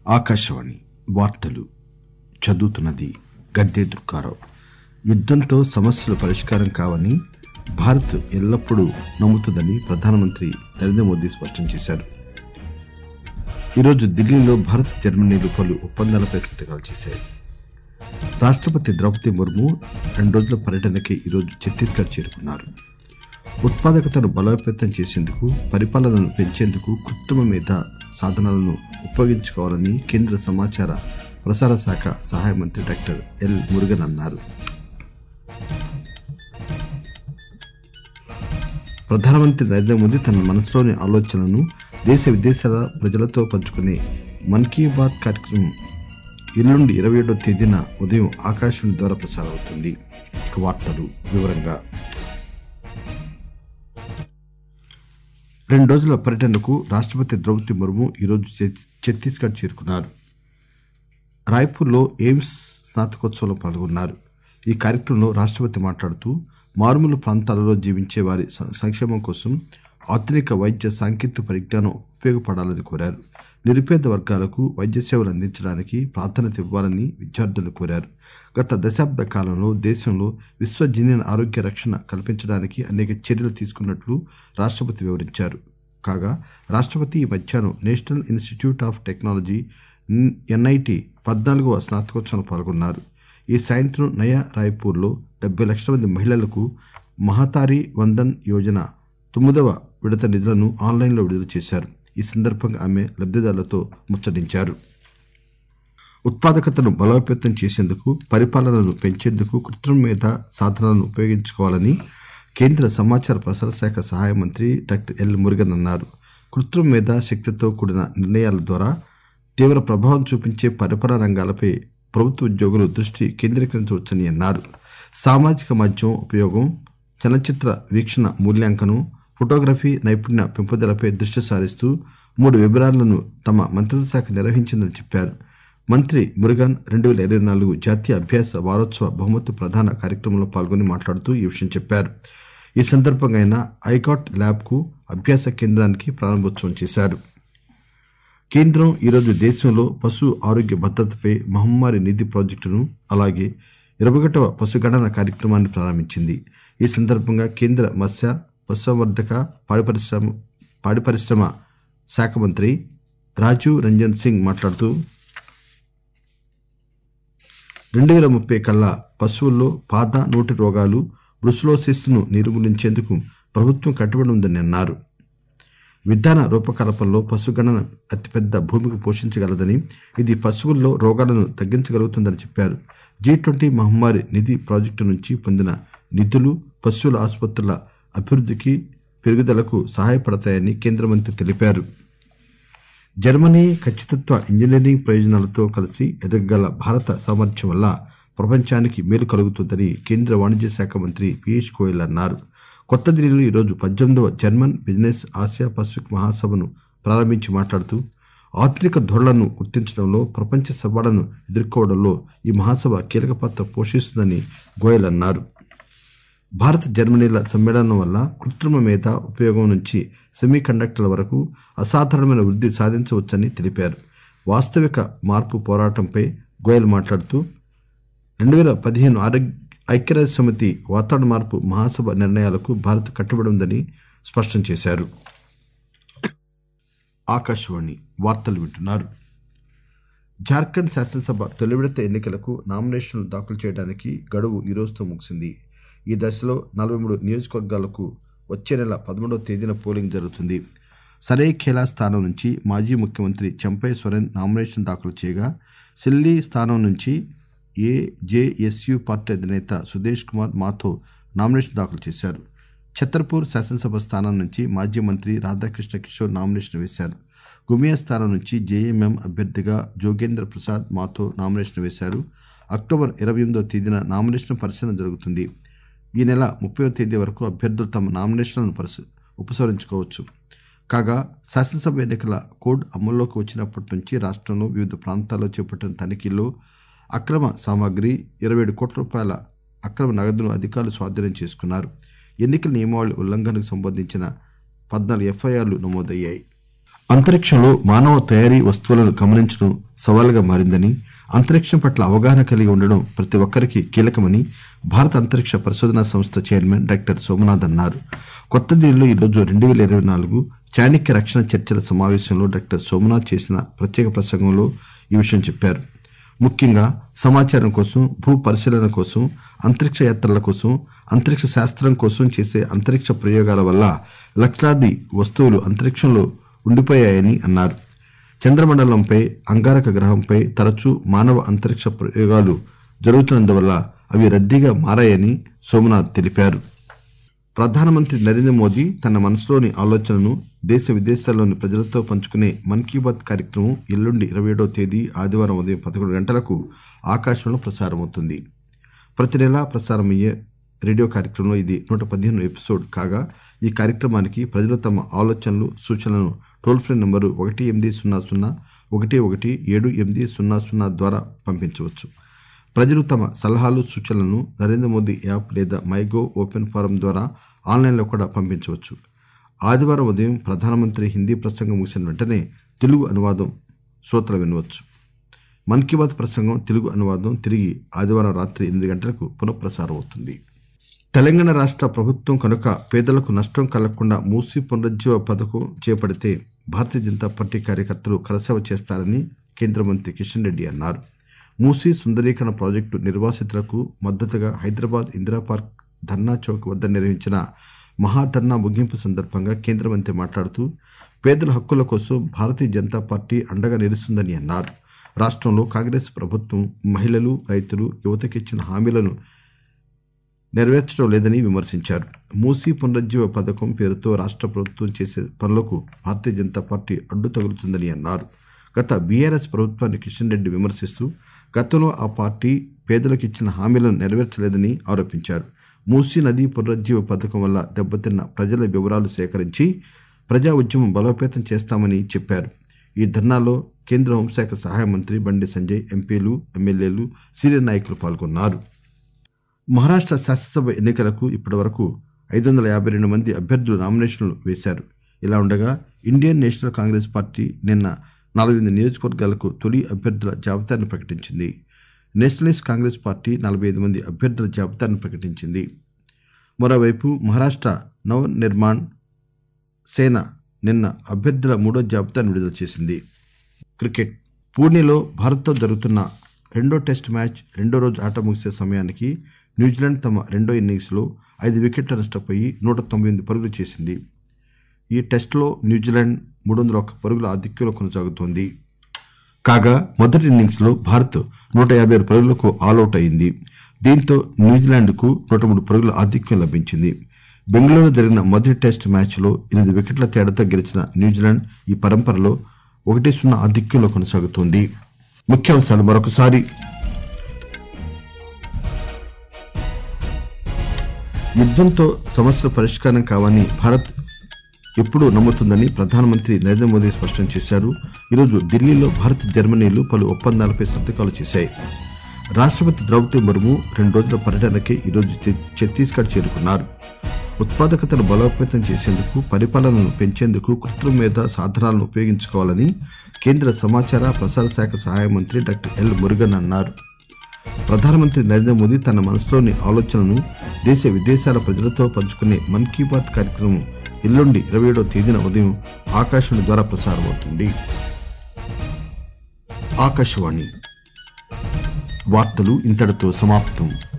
ఆకాశవాణి వార్తలు చదువుతున్నది గద్దె దుర్గారావు యుద్దంతో సమస్యలు పరిష్కారం కావని భారత్ ఎల్లప్పుడూ నమ్ముతుందని ప్రధానమంత్రి నరేంద్ర మోదీ స్పష్టం చేశారు ఈరోజు ఢిల్లీలో భారత్ జర్మనీలు పలు ఒప్పందాలపై సంతకాలు చేశాయి రాష్టపతి ద్రౌపది ముర్ము రెండు రోజుల పర్యటనకి ఈరోజు ఛత్తీస్గఢ్ చేరుకున్నారు ఉత్పాదకతను బలోపేతం చేసేందుకు పరిపాలనను పెంచేందుకు కృత్రిమ మేధ సాధనాలను ఉపయోగించుకోవాలని కేంద్ర సమాచార ప్రసార శాఖ సహాయ మంత్రి డాక్టర్ ఎల్ మురుగన్ అన్నారు ప్రధానమంత్రి నరేంద్ర మోదీ తన మనసులోని ఆలోచనలను దేశ విదేశాల ప్రజలతో పంచుకునే మన్ కీ బాత్ కార్యక్రమం ఎల్లుండి ఇరవై ఏడవ తేదీన ఉదయం ఆకాశవాణి ద్వారా ప్రసారం అవుతుంది ఇక వార్తలు వివరంగా రెండు రోజుల పర్యటనకు రాష్టపతి ద్రౌపది ముర్ము ఈరోజు ఛత్తీస్గఢ్ చేరుకున్నారు రాయ్పూర్లో ఎయిమ్స్ స్నాతకోత్సవంలో పాల్గొన్నారు ఈ కార్యక్రమంలో రాష్టపతి మాట్లాడుతూ మారుమూల ప్రాంతాలలో జీవించే వారి స- సంక్షేమం కోసం ఆధునిక వైద్య సాంకేతిక పరిజ్ఞానం ఉపయోగపడాలని కోరారు నిరుపేద వర్గాలకు వైద్య సేవలు అందించడానికి ప్రాధాన్యత ఇవ్వాలని విద్యార్థులు కోరారు గత దశాబ్ద కాలంలో దేశంలో విశ్వజనీయ ఆరోగ్య రక్షణ కల్పించడానికి అనేక చర్యలు తీసుకున్నట్లు రాష్టపతి వివరించారు కాగా రాష్టపతి ఈ మధ్యాహ్నం national institute of technology NIT పద్నాలుగవ స్నాతకోత్సవంలో పాల్గొన్నారు ఈ సాయంత్రం నయా రాయ్పూర్లో డెబ్బై లక్షల మంది మహిళలకు మహతారి వందన్ యోజన తొమ్మిదవ విడత నిధులను ఆన్లైన్లో విడుదల చేశారు ఈ సందర్భంగా ఆమె లబ్దిదారులతో ముచ్చటించారు ఉత్పాదకతను బలోపేతం చేసేందుకు పరిపాలనను పెంచేందుకు కృత్రిమ మేధ సాధనాలను ఉపయోగించుకోవాలని కేంద్ర సమాచార ప్రసార శాఖ సహాయ మంత్రి డాక్టర్ ఎల్ మురుగన్ అన్నారు కృత్రిమ మేధ శక్తితో కూడిన నిర్ణయాల ద్వారా తీవ్ర ప్రభావం చూపించే పరిపాలన రంగాలపై ప్రభుత్వ ఉద్యోగులు దృష్టి కేంద్రీకరించవచ్చని అన్నారు సామాజిక మాధ్యమం ఉపయోగం చలనచిత్ర వీక్షణ మూల్యాంకనం ఫోటోగ్రఫీ నైపుణ్య పెంపుదలపై దృష్టి సారిస్తూ మూడు వెబినార్లను తమ మంత్రిత్వ శాఖ నిర్వహించిందని చెప్పారు మంత్రి మురుగన్ రెండు వేల ఇరవై నాలుగు జాతీయ అభ్యాస వారోత్సవ బహుమతి ప్రధాన కార్యక్రమంలో పాల్గొని మాట్లాడుతూ ఈ విషయం చెప్పారు ఈ సందర్భంగా ఆయన ఐకాట్ ల్యాబ్ కు అభ్యాస కేంద్రానికి ప్రారంభోత్సవం చేశారు కేంద్రం ఈరోజు దేశంలో పశు ఆరోగ్య భద్రతపై మహమ్మారి నిధి ప్రాజెక్టును అలాగే ఇరవై ఒకటవ పశుగణన కార్యక్రమాన్ని ప్రారంభించింది ఈ సందర్భంగా కేంద్ర మత్స్య పశుసంవర్ధక పాడి పరిశ్రమ పాడి పరిశ్రమ శాఖ మంత్రి రాజీవ్ రంజన్ సింగ్ మాట్లాడుతూ రెండు వేల ముప్పై కల్లా పశువుల్లో పాద నోటి రోగాలు బ్రుసిలోసిస్ ను నిర్మూలించేందుకు ప్రభుత్వం కట్టుబడి ఉందని అన్నారు విధాన రూపకల్పనలో పశుగణన అతిపెద్ద భూమిక పోషించగలదని ఇది పశువుల్లో రోగాలను తగ్గించగలుగుతుందని చెప్పారు జీ ట్వంటీ మహమ్మారి నిధి ప్రాజెక్టు నుంచి పొందిన నిధులు పశువుల ఆసుపత్రుల అభివృద్ధికి పెరుగుదలకు సహాయపడతాయని కేంద్ర మంత్రి తెలిపారు జర్మనీ ఖచ్చితత్వ ఇంజనీరింగ్ ప్రయోజనాలతో కలిసి ఎదగగల భారత సామర్థ్యం వల్ల ప్రపంచానికి మేలు కలుగుతుందని కేంద్ర వాణిజ్య శాఖ మంత్రి పీయూష్ గోయల్ అన్నారు కొత్త ఢిల్లీలో ఈరోజు పద్దెనిమిదవ జర్మన్ బిజినెస్ ఆసియా పసిఫిక్ మహాసభను ప్రారంభించి మాట్లాడుతూ ఆధునిక ధోరణులను గుర్తించడంలో ప్రపంచ సవాళ్లను ఎదుర్కోవడంలో ఈ మహాసభ కీలక పాత్ర పోషిస్తుందని గోయల్ అన్నారు భారత్ జర్మనీల సమ్మేళనం వల్ల కృత్రిమ మేధ ఉపయోగం నుంచి సెమీ కండక్టర్ల వరకు అసాధారణమైన వృద్ధి సాధించవచ్చని తెలిపారు వాస్తవిక మార్పు పోరాటంపై గోయల్ మాట్లాడుతూ రెండు వేల పదిహేను ఆరోగ్య ఐక్యరాజ్య సమితి వాతావరణ మార్పు మహాసభ నిర్ణయాలకు భారత్ కట్టుబడి ఉందని స్పష్టం చేశారు ఆకాశవాణి వార్తలు వింటున్నారు జార్ఖండ్ శాసనసభ తొలి విడత ఎన్నికలకు నామినేషన్లు దాఖలు చేయడానికి గడువు ఈ రోజుతో ముగిసింది ఈ దశలో నలభై మూడు నియోజకవర్గాలకు వచ్చే నెల పదమూడవ తేదీన పోలింగ్ జరుగుతుంది సరైఖేలా స్థానం నుంచి మాజీ ముఖ్యమంత్రి చంపై సొరెన్ నామినేషన్ దాఖలు చేయగా సిల్లీ స్థానం నుంచి ఏజేఎస్యు పార్టీ అధినేత సుదేశ్ కుమార్ మాథో నామినేషన్ దాఖలు చేశారు ఛత్రపూర్ శాసనసభ స్థానం నుంచి మాజీ మంత్రి రాధాకృష్ణ కిషోర్ నామినేషన్ వేశారు గుమియా స్థానం నుంచి జేఎంఎం అభ్యర్థిగా జోగేంద్ర ప్రసాద్ మాథో నామినేషన్ వేశారు అక్టోబర్ ఇరవై ఎనిమిదవ తేదీన నామినేషన్ పరిశీలన జరుగుతుంది ఈ నెల ముప్పైవ తేదీ వరకు అభ్యర్థులు తమ నామినేషన్లను పరిశీ ఉపసంహరించుకోవచ్చు కాగా శాసనసభ ఎన్నికల కోడ్ అమల్లోకి వచ్చినప్పటి నుంచి రాష్ట్రంలో వివిధ ప్రాంతాల్లో చేపట్టిన తనిఖీల్లో అక్రమ సామాగ్రి ఇరవై ఏడు కోట్ల రూపాయల అక్రమ నగదును అధికారులు స్వాధీనం చేసుకున్నారు ఎన్నికల నియమావళి ఉల్లంఘనకు సంబంధించిన పద్నాలుగు ఎఫ్ఐఆర్లు నమోదయ్యాయి అంతరిక్షంలో మానవ తయారీ వస్తువులను గమనించడం సవాలుగా మారిందని అంతరిక్షం పట్ల అవగాహన కలిగి ఉండడం ప్రతి ఒక్కరికి కీలకమని భారత అంతరిక్ష పరిశోధనా సంస్థ చైర్మన్ డాక్టర్ సోమనాథ్ అన్నారు కొత్త ఢిల్లీలో ఈరోజు రెండు వేల ఇరవై నాలుగు చాణక్య రక్షణ చర్చల సమావేశంలో డాక్టర్ సోమనాథ్ చేసిన ప్రత్యేక ప్రసంగంలో ఈ విషయం చెప్పారు ముఖ్యంగా సమాచారం కోసం భూ పరిశీలన కోసం అంతరిక్ష యాత్రల కోసం అంతరిక్ష శాస్త్రం కోసం చేసే అంతరిక్ష ప్రయోగాల వల్ల లక్షలాది వస్తువులు అంతరిక్షంలో ఉండిపోయాయని అన్నారు చంద్రమండలంపై అంగారక గ్రహంపై తరచూ మానవ అంతరిక్ష ప్రయోగాలు జరుగుతున్నందువల్ల అవి రద్దీగా మారాయని సోమనాథ్ తెలిపారు ప్రధానమంత్రి నరేంద్ర మోదీ తన మనసులోని ఆలోచనను దేశ విదేశాల్లోని ప్రజలతో పంచుకునే మన్ కీ బాత్ కార్యక్రమం ఎల్లుండి ఇరవై ఏడవ తేదీ ఆదివారం ఉదయం పదకొండు గంటలకు ఆకాశంలో ప్రసారమవుతుంది ప్రతి నెలా ప్రసారమయ్యే రేడియో కార్యక్రమంలో ఇది నూట పదిహేను ఎపిసోడ్ కాగా ఈ కార్యక్రమానికి ప్రజలు తమ ఆలోచనలు సూచనలను టోల్ ఫ్రీ నంబరు ఒకటి ఎనిమిది సున్నా సున్నా ఒకటి ఒకటి ఏడు ఎనిమిది సున్నా సున్నా ద్వారా పంపించవచ్చు ప్రజలు తమ సలహాలు సూచనలను నరేంద్ర మోదీ యాప్ లేదా మైగో ఓపెన్ ఫారం ద్వారా ఆన్లైన్లో కూడా పంపించవచ్చు ఆదివారం ఉదయం ప్రధానమంత్రి హిందీ ప్రసంగం ముగిసిన వెంటనే తెలుగు అనువాదం శ్రోతలు వినవచ్చు మన్ కీ బాత్ ప్రసంగం తెలుగు అనువాదం తిరిగి ఆదివారం రాత్రి ఎనిమిది గంటలకు పునఃప్రసారం అవుతుంది తెలంగాణ రాష్ట్ర ప్రభుత్వం కనుక పేదలకు నష్టం కలగకుండా మూసి పునరుజ్జీవ పథకం చేపడితే భారతీయ జనతా పార్టీ కార్యకర్తలు కలసేవ చేస్తారని కేంద్ర మంత్రి కిషన్ రెడ్డి అన్నారు మూసీ సుందరీకరణ ప్రాజెక్టు నిర్వాసితులకు మద్దతుగా హైదరాబాద్ ఇందిరా పార్క్ ధర్నా చౌక్ వద్ద నిర్వహించిన మహాధర్నా ముగింపు సందర్భంగా కేంద్ర మంత్రి మాట్లాడుతూ పేదల హక్కుల కోసం భారతీయ జనతా పార్టీ అండగా నిలుస్తుందని అన్నారు రాష్ట్రంలో కాంగ్రెస్ ప్రభుత్వం మహిళలు రైతులు యువతకిచ్చిన హామీలను నెరవేర్చడం లేదని విమర్శించారు మూసీ పునరుజ్జీవ పథకం పేరుతో రాష్ట్ర ప్రభుత్వం చేసే పనులకు భారతీయ జనతా పార్టీ అడ్డు తగులుతుందని అన్నారు గత బీఆర్ఎస్ ప్రభుత్వాన్ని కిషన్ రెడ్డి విమర్శిస్తూ గతంలో ఆ పార్టీ పేదలకు ఇచ్చిన హామీలను నెరవేర్చలేదని ఆరోపించారు మూసీ నదీ పునరుజ్జీవ పథకం వల్ల దెబ్బతిన్న ప్రజల వివరాలు సేకరించి ప్రజా ఉద్యమం బలోపేతం చేస్తామని చెప్పారు ఈ ధర్నాలో కేంద్ర హోంశాఖ సహాయ మంత్రి బండి సంజయ్ ఎంపీలు ఎమ్మెల్యేలు సీనియర్ నాయకులు పాల్గొన్నారు మహారాష్ట్ర శాసనసభ ఎన్నికలకు ఇప్పటివరకు ఐదు వందల యాభై రెండు మంది అభ్యర్థులు నామినేషన్లు వేశారు ఇలా ఉండగా ఇండియన్ నేషనల్ కాంగ్రెస్ పార్టీ నిన్న నలభై ఎనిమిది నియోజకవర్గాలకు తొలి అభ్యర్థుల జాబితాను ప్రకటించింది నేషనలిస్ట్ కాంగ్రెస్ పార్టీ నలభై ఐదు మంది అభ్యర్థుల జాబితాను ప్రకటించింది మరోవైపు మహారాష్ట్ర నవ నిర్మాణ్ సేన నిన్న అభ్యర్థుల మూడో జాబితాను విడుదల చేసింది క్రికెట్ పూణేలో భారత్తో జరుగుతున్న రెండో టెస్ట్ మ్యాచ్ రెండో రోజు ఆట ముగిసే సమయానికి న్యూజిలాండ్ తమ రెండో ఇన్నింగ్స్లో ఐదు వికెట్ల నష్టపోయి నూట తొంభై ఎనిమిది పరుగులు చేసింది ఈ టెస్టులో న్యూజిలాండ్ మూడు వందల ఒక్క పరుగుల ఆధిక్యంలో కొనసాగుతోంది కాగా మొదటి ఇన్నింగ్స్లో భారత్ నూట యాభై ఆరు పరుగులకు ఆల్అవుట్ అయింది దీంతో న్యూజిలాండ్కు నూట మూడు పరుగుల ఆధిక్యం లభించింది బెంగళూరులో జరిగిన మొదటి టెస్ట్ మ్యాచ్లో ఎనిమిది వికెట్ల తేడాతో గెలిచిన న్యూజిలాండ్ ఈ పరంపరలో ఒకటి సున్నా ఆధిక్యంలో కొనసాగుతోంది ముఖ్యాంశాలు మరొకసారి యుద్ధంతో సమస్యల పరిష్కారం కావని భారత్ ఎప్పుడూ నమ్ముతుందని ప్రధానమంత్రి నరేంద్ర మోదీ స్పష్టం చేశారు ఈరోజు ఢిల్లీలో భారత్ జర్మనీలు పలు ఒప్పందాలపై సంతకాలు చేశాయి రాష్ట్రపతి ద్రౌపది ముర్ము రెండు రోజుల పర్యటనకి ఈరోజు ఛ- ఛత్తీస్గఢ్ చేరుకున్నారు ఉత్పాదకతను బలోపేతం చేసేందుకు పరిపాలనను పెంచేందుకు కృత్రిమ మేధ సాధనాలను ఉపయోగించుకోవాలని కేంద్ర సమాచార ప్రసార శాఖ సహాయ మంత్రి డాక్టర్ ఎల్ మురుగన్ అన్నారు ప్రధానమంత్రి నరేంద్ర మోదీ తన మనసులోని ఆలోచనను దేశ విదేశాల ప్రజలతో పంచుకునే మన్ కీ బాత్ కార్యక్రమం ఎల్లుండి ఇరవై ఏడవ తేదీన ఉదయం ఆకాశవాణి ద్వారా ప్రసారమవుతుంది ఆకాశవాణి వార్తలు ఇంతటితో సమాప్తం